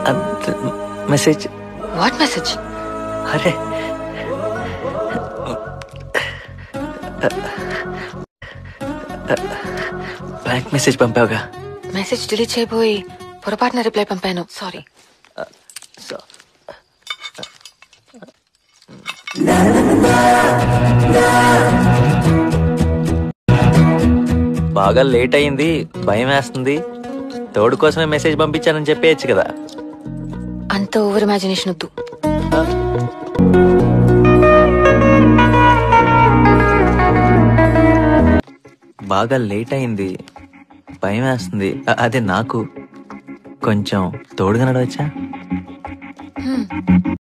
message what message అరే blank message పంపావుగా message delete చేయబోయి పొరపాటున రిప్లై పంపాను సారీ సో బాగా లేట్ అయింది భయం వేస్తుంది తోడు కోసమే మెసేజ్ పంపించానని చెప్పేయచ్చు కదా అంత ఓవర్ ఇమాజినేషన్ వద్దు బాగా లేట్ అయింది భయం వేస్తుంది అ- అదే నాకు కొంచెం తోడుగా నడవచ్చా